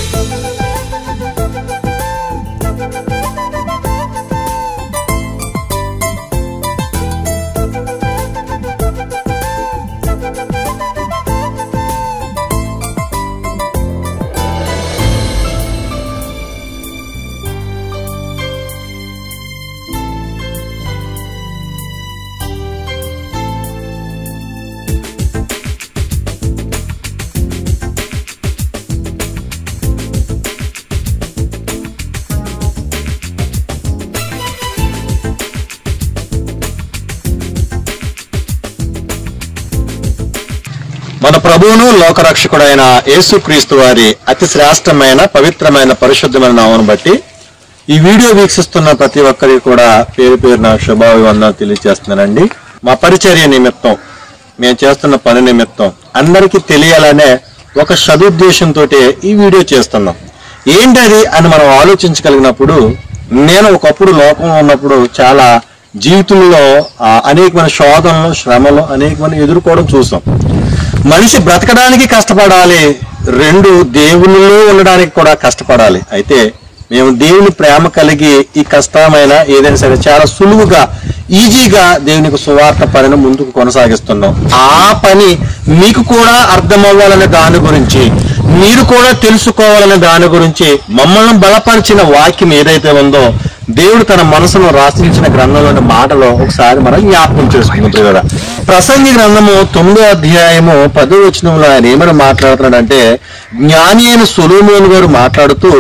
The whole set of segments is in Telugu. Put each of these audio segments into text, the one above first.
మన ప్రభువును లోకరక్షకుడైన యేసుక్రీస్తు వారి అతి శ్రేష్టమైన పవిత్రమైన పరిశుద్ధమైన నామను బట్టి ఈ వీడియో వీక్షిస్తున్న ప్రతి ఒక్కరికి కూడా పేరు పేరున శుభాభివందనాలు తెలియజేస్తున్నానండి మా పరిచర్య నిమిత్తం మేము చేస్తున్న పని నిమిత్తం అందరికీ తెలియాలనే ఒక సదుద్దేశంతో ఈ వీడియో చేస్తున్నాం ఏంటది అని మనం ఆలోచించగలిగినప్పుడు నేను ఒకప్పుడు లోకంలో ఉన్నప్పుడు చాలా జీవితంలో ఆ, అనేకమైన శోధనలు శ్రమలు అనేకమైన ఎదుర్కోవడం చూసాం మనిషి బ్రతకడానికి కష్టపడాలి రెండు దేవునిలో ఉండడానికి కూడా కష్టపడాలి అయితే మేము దేవుని ప్రేమ కలిగి ఈ కష్టమైన ఏదైనా సరే చాలా సులువుగా ఈజీగా దేవునికి సువార్త పనిని ముందుకు కొనసాగిస్తున్నాం ఆ పని మీకు కూడా అర్థమవ్వాలనే దాని గురించి మీరు కూడా తెలుసుకోవాలనే దాని గురించి మమ్మల్ని బలపరిచిన వాక్యం ఏదైతే ఉందో దేవుడు తన మనసును రాసించిన గ్రంథంలోని మాటలో ఒకసారి మనం జ్ఞాపకం చేసుకుంటుంది కదా ప్రసంగి గ్రంథము తొమ్మిదో అధ్యాయము పదో వచనంలో ఆయన ఏమని మాట్లాడుతున్నాడంటే జ్ఞాని అయిన సొలోమోన్ గారు మాట్లాడుతూ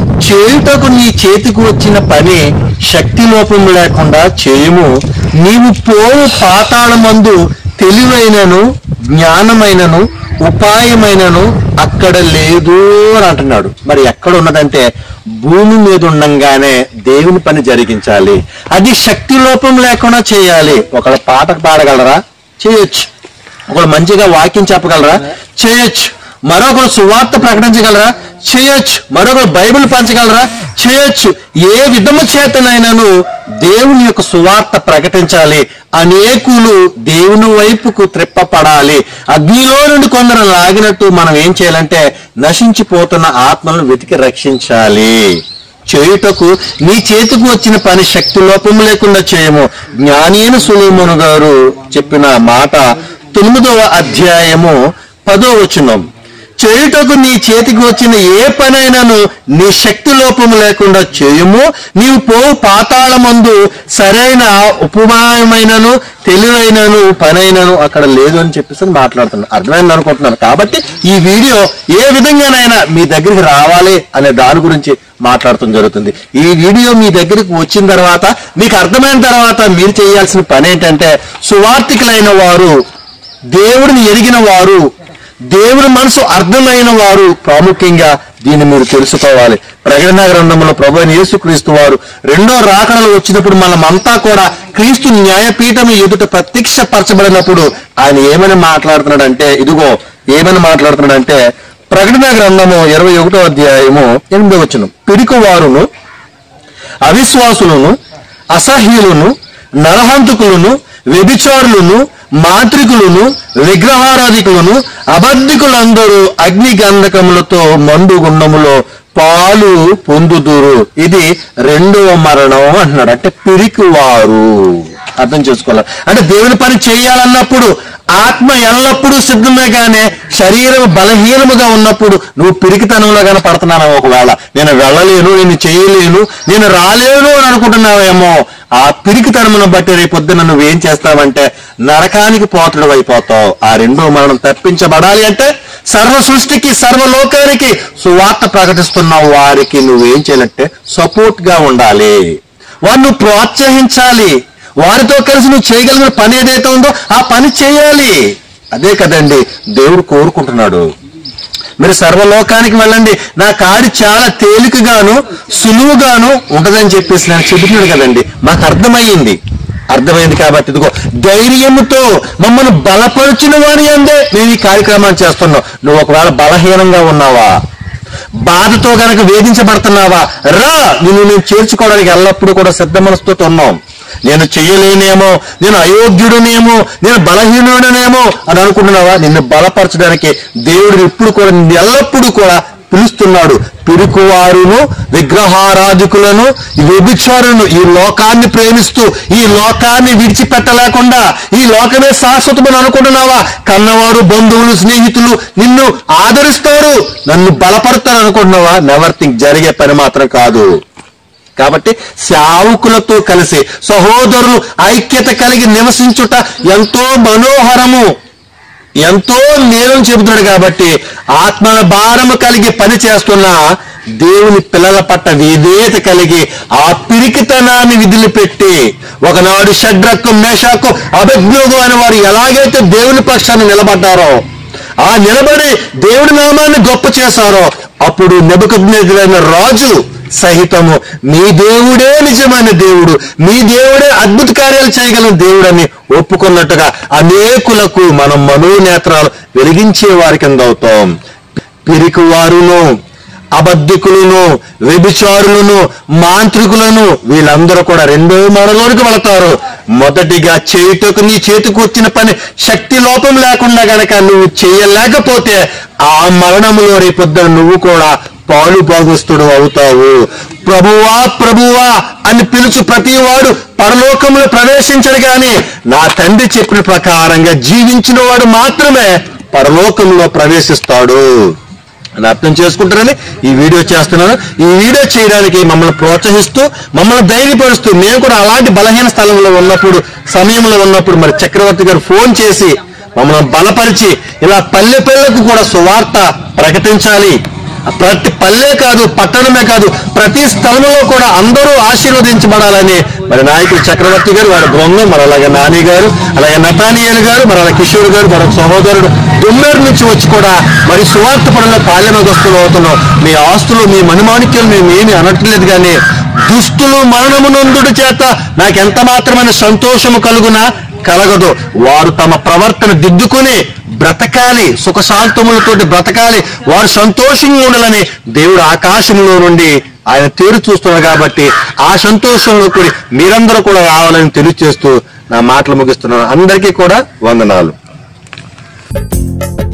చేయుటకు నీ చేతికి వచ్చిన పని శక్తి లోపం లేకుండా చేయము నీవు పోవు పాతాళమందు తెలివైనను జ్ఞానమైనను ఉపాయమైనను అక్కడ లేదు అని అంటున్నాడు మరి ఎక్కడ ఉన్నదంటే భూమి మీద ఉండంగానే దేవుని పని జరిగించాలి అది శక్తి లోపం లేకుండా చేయాలి ఒకళ్ళ పాట పాడగలరా చేయొచ్చు ఒకళ్ళు మంచిగా వాక్యం చెప్పగలరా చేయొచ్చు మరొకరు సువార్త ప్రకటించగలరా చేయొచ్చు మరొకరు బైబిల్ పంచగలరా చేయొచ్చు ఏ విధము చేతనైనాను దేవుని యొక్క సువార్త ప్రకటించాలి అనేకులు దేవుని వైపుకు త్రిప్పపడాలి అగ్నిలో నుండి కొందరు లాగినట్టు మనం ఏం చేయాలంటే నశించిపోతున్న ఆత్మలను వెతికి రక్షించాలి చేయుటకు నీ చేతికి వచ్చిన పని శక్తి లోపం లేకుండా చేయము జ్ఞాని అయిన సులేమోను గారు చెప్పిన మాట తొమ్మిదవ అధ్యాయము పదో వచనం చేయుటకు నీ చేతికి వచ్చిన ఏ పనైనాను నీ శక్తి లోపము లేకుండా చేయము నీవు పోవు పాతాళమందు సరైన ఉపమాయమైనను తెలివైనను పనైనను అక్కడ లేదు అని చెప్పేసి మాట్లాడుతున్నాను అర్థమైంది అనుకుంటున్నాను కాబట్టి ఈ వీడియో ఏ విధంగానైనా మీ దగ్గరికి రావాలి అనే దాని గురించి మాట్లాడటం జరుగుతుంది ఈ వీడియో మీ దగ్గరికి వచ్చిన తర్వాత మీకు అర్థమైన తర్వాత మీరు చేయాల్సిన పని ఏంటంటే సువార్థికులైన వారు దేవుడిని ఎరిగిన వారు దేవుని మనసు అర్థమైన వారు ప్రాముఖ్యంగా దీన్ని మీరు తెలుసుకోవాలి ప్రకటన గ్రంథంలో ప్రభు అయిన యేసుక్రీస్తు వారు రెండో రాకడలు వచ్చినప్పుడు మనమంతా కూడా క్రీస్తు న్యాయపీఠం ఎదుట ప్రత్యక్షపరచబడినప్పుడు ఆయన ఏమని మాట్లాడుతున్నాడంటే ఇదిగో ఏమని మాట్లాడుతున్నాడంటే ప్రకటన గ్రంథము ఇరవై ఒకటో అధ్యాయము ఎనిమిదో వచ్చిన పిడికు వారును అవిశ్వాసులను అసహ్యులను నరహంతకులను వ్యభిచారులను మాంత్రికులను విగ్రహారాధికులను అబద్ధికులందరూ అగ్ని గంధకములతో మండు గుండములో పాలు పొందుదురు ఇది రెండవ మరణం అంటున్నాడు అంటే పిరికివారు అర్థం చేసుకోవాలి అంటే దేవుని పని చేయాలన్నప్పుడు ఆత్మ ఎల్లప్పుడూ సిద్ధమే గానే శరీరం బలహీనముగా ఉన్నప్పుడు నువ్వు పిరికితనంలో గానే పడుతున్నావు ఒకవేళ నేను వెళ్ళలేను నేను చేయలేను నేను రాలేను అని అనుకుంటున్నావేమో ఆ పిరికితనమును బట్టి రేపొద్దున నువ్వేం చేస్తావంటే నరకానికి పోతుడు అయిపోతావు ఆ రెండో మరణం తప్పించబడాలి అంటే సర్వ సృష్టికి సర్వలోకానికి సువార్త ప్రకటిస్తున్న వారికి నువ్వేం చేయాలంటే సపోర్ట్ గా ఉండాలి వారిని ప్రోత్సహించాలి వారితో కలిసి నువ్వు చేయగలిగిన పని ఏదైతే ఉందో ఆ పని చేయాలి అదే కదండి దేవుడు కోరుకుంటున్నాడు మీరు సర్వలోకానికి వెళ్ళండి నా కాడి చాలా తేలికగాను సులువుగాను ఉంటదని చెప్పేసి నేను చెబుతున్నాడు కదండి మాకు అర్థమయ్యింది అర్థమైంది కాబట్టి ఇదిగో ధైర్యముతో మమ్మల్ని బలపరిచిన వారి అందే మేము ఈ కార్యక్రమాన్ని చేస్తున్నాం నువ్వు ఒకవేళ బలహీనంగా ఉన్నావా బాధతో గనక వేధించబడుతున్నావా రా నిన్ను నేను చేర్చుకోవడానికి ఎల్లప్పుడూ కూడా సిద్ధ మనసుతో ఉన్నాం నేను చెయ్యలేనేమో నేను అయోగ్యుడునేమో నేను బలహీనుడనేమో అని అనుకుంటున్నావా నిన్ను బలపరచడానికి దేవుడు ఎప్పుడు కూడా నిన్ను ఎల్లప్పుడూ కూడా పిలుస్తున్నాడు పిరుకువారును విగ్రహారాధికులను వ్యభిచారులను ఈ లోకాన్ని ప్రేమిస్తూ ఈ లోకాన్ని విడిచిపెట్టలేకుండా ఈ లోకమే శాశ్వతమని అనుకుంటున్నావా కన్నవారు బంధువులు స్నేహితులు నిన్ను ఆదరిస్తారు నన్ను బలపడతారు అనుకుంటున్నావా నెవర్ థింక్ జరిగే పని మాత్రం కాదు కాబట్టి సేవకులతో కలిసి సహోదరులు ఐక్యత కలిగి నివసించుట ఎంతో మనోహరము ఎంతో నేరం చెబుతున్నాడు కాబట్టి ఆత్మల భారము కలిగి పని చేస్తున్న దేవుని పిల్లల పట్ల విధేయత కలిగి ఆ పిరికితనాన్ని విదిలిపెట్టి ఒకనాడు షడ్రకు మేషాకు అభిజ్ఞోగు అని వారు ఎలాగైతే దేవుని పక్షాన్ని నిలబడ్డారో ఆ నిలబడి దేవుడి నామాన్ని గొప్ప చేశారో అప్పుడు నెబుకజ్ఞైన రాజు సహితము మీ దేవుడే నిజమైన దేవుడు మీ దేవుడే అద్భుత కార్యాలు చేయగల దేవుడని ఒప్పుకున్నట్టుగా అనేకులకు మనం మనోనేత్రాలు వెలిగించే వారి కింద అవుతాం పిరికి వారును అబద్ధికులను వ్యభిచారులను మాంత్రికులను వీళ్ళందరూ కూడా రెండో మరణలోనికి వెళతారు మొదటిగా చేయుటకు నీ చేతికి వచ్చిన పని శక్తి లోపం లేకుండా గనక నువ్వు చేయలేకపోతే ఆ మరణములో రేపొద్దున నువ్వు కూడా పాలు భాగస్తుడు అవుతావు ప్రభువా ప్రభువా అని పిలుచు ప్రతివాడు పరలోకంలో ప్రవేశించడు గాని నా తండ్రి చెప్పిన ప్రకారంగా జీవించిన వాడు మాత్రమే పరలోకంలో ప్రవేశిస్తాడు అని అర్థం చేసుకుంటారని ఈ వీడియో చేస్తున్నాను ఈ వీడియో చేయడానికి మమ్మల్ని ప్రోత్సహిస్తూ మమ్మల్ని ధైర్యపరుస్తూ మేము కూడా అలాంటి బలహీన స్థలంలో ఉన్నప్పుడు సమయంలో ఉన్నప్పుడు మరి చక్రవర్తి గారు ఫోన్ చేసి మమ్మల్ని బలపరిచి ఇలా పల్లె పల్లెకు కూడా సువార్త ప్రకటించాలి ప్రతి పల్లె కాదు పట్టణమే కాదు ప్రతి స్థలంలో కూడా అందరూ ఆశీర్వదించబడాలని మరి నాయకుడు చక్రవర్తి గారు వారి బృందం మరి అలాగే నాని గారు అలాగే నతానియల్ గారు మరి అలాగే కిషోర్ గారు మరొక సహోదరుడు దుమ్మేరు నుంచి వచ్చి కూడా మరి సువార్త పనుల పాల్యమగస్తులు అవుతున్నాం మీ ఆస్తులు మీ మణిమాణిక్యం మేము ఏమి అనట్లేదు కానీ దుస్తులు మరణమునందుడి చేత నాకు ఎంత మాత్రమైన సంతోషము కలుగునా కలగదు వారు తమ ప్రవర్తన దిద్దుకుని బ్రతకాలి సుఖశాంతములతోటి బ్రతకాలి వారు సంతోషంగా ఉండాలని దేవుడు ఆకాశంలో నుండి ఆయన తీరు చూస్తున్నారు కాబట్టి ఆ సంతోషంలో కూడి మీరందరూ కూడా రావాలని తెలియజేస్తూ నా మాటలు ముగిస్తున్నాను అందరికీ కూడా వందనాలు